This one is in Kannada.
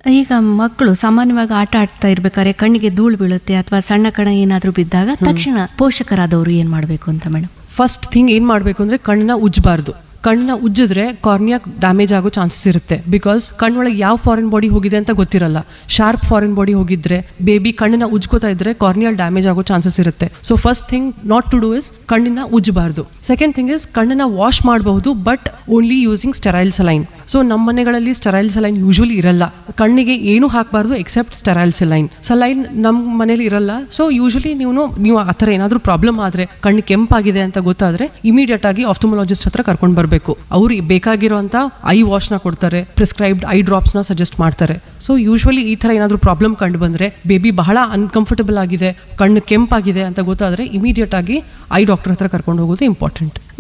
ಈಗ ಮಕ್ಕಳು ಸಾಮಾನ್ಯವಾಗಿ ಆಟ ಆಡ್ತಾ ಇರ್ಬೇಕಾದ್ರೆ ಕಣ್ಣಿಗೆ ಧೂಳು ಬೀಳುತ್ತೆ ಅಥವಾ ಸಣ್ಣ ಕಣ ಏನಾದ್ರೂ ಬಿದ್ದಾಗ ತಕ್ಷಣ ಪೋಷಕರಾದವರು ಏನ್ ಮಾಡ್ಬೇಕು ಅಂತ ಮೇಡಮ್ ಫಸ್ಟ್ ಥಿಂಗ್ ಏನು ಮಾಡಬೇಕು ಅಂದರೆ ಕಣ್ಣನ್ನ ಉಜ್ಜಬಾರ್ದು ಕಣ್ಣನ್ನ ಉಜ್ಜಿದ್ರೆ ಕಾರ್ನಿಯಾ ಡ್ಯಾಮೇಜ್ ಆಗೋ ಚಾನ್ಸಸ್ ಇರುತ್ತೆ ಬಿಕಾಸ್ ಕಣ್ಣೊಳಗೆ ಯಾವ ಫಾರಿನ್ ಬಾಡಿ ಹೋಗಿದೆ ಅಂತ ಗೊತ್ತಿರಲ್ಲ ಶಾರ್ಪ್ ಫಾರಿನ್ ಬಾಡಿ ಹೋಗಿದ್ರೆ ಬೇಬಿ ಕಣ್ಣನ್ನ ಉಜ್ಕೋತಾ ಇದ್ರೆ ಕಾರ್ನಿಯಲ್ ಡ್ಯಾಮೇಜ್ ಆಗೋ ಚಾನ್ಸಸ್ ಇರುತ್ತೆ so first thing not to do is ಕಣ್ಣನ್ನ ಉಜ್ಜಬಾರ್ದು ಸೆಕೆಂಡ್ ಥಿಂಗ್ ಇಸ್ ಕಣ್ಣನ್ನ ವಾಶ್ ಮಾಡಬಹುದು but only using sterile saline so ನಮ್ಮ ಮನೆಗಳಲ್ಲಿ ಸ್ಟೆರೈಲ್ ಸಲೈನ್ ಯೂಶುವಲಿ ಇರಲ್ಲ ಕಣ್ಣಿಗೆ ಏನು ಹಾಕಬಾರ್ದು ಎಕ್ಸೆಪ್ಟ್ ಸ್ಟೆರೈಲ್ ಸಲೈನ್ ಸಲೈನ್ ನಮ್ಮ ಮನೇಲಿ ಇರಲ್ಲ ಸೊ ಯೂಶುವಲಿ ನೀವು ನೀವು ಆ ಥರ ಏನಾದರೂ ಪ್ರಾಬ್ಲಮ್ ಆದರೆ ಕಣ್ಣು ಕೆಂಪಾಗಿದೆ ಅಂತ ಗೊತ್ತಾದ್ರೆ ಇಮಿಡಿಯೇಟ್ ಆಗಿ ಆಫ್ಟಮೊಲಾಜಿಸ್ಟ್ ಹತ್ರ ಕರ್ಕೊಂಡು ಬರಬೇಕು ಅವ್ರು ಬೇಕಾಗಿರುವಂಥ ಐ ವಾಶ್ನ ಕೊಡ್ತಾರೆ ಪ್ರಿಸ್ಕ್ರೈಬ್ಡ್ ಐ ಡ್ರಾಪ್ಸ್ನ ಸಜೆಸ್ಟ್ ಮಾಡ್ತಾರೆ ಸೊ ಯೂಶುವಲಿ ಈ ಥರ ಏನಾದರೂ ಪ್ರಾಬ್ಲಮ್ ಕಂಡು ಬಂದರೆ ಬೇಬಿ ಬಹಳ ಅನ್ಕಂಫರ್ಟಬಲ್ ಆಗಿದೆ ಕಣ್ಣು ಕೆಂಪಾಗಿದೆ ಅಂತ ಗೊತ್ತಾದರೆ ಇಮಿಡಿಯೇಟ್ ಆಗಿ ಐ ಡಾಕ್ಟರ್ ಹತ್ರ ಕರ್ಕೊಂಡು ಹೋಗೋದು ಇಂಪಾರ್ಟೆಂಟ್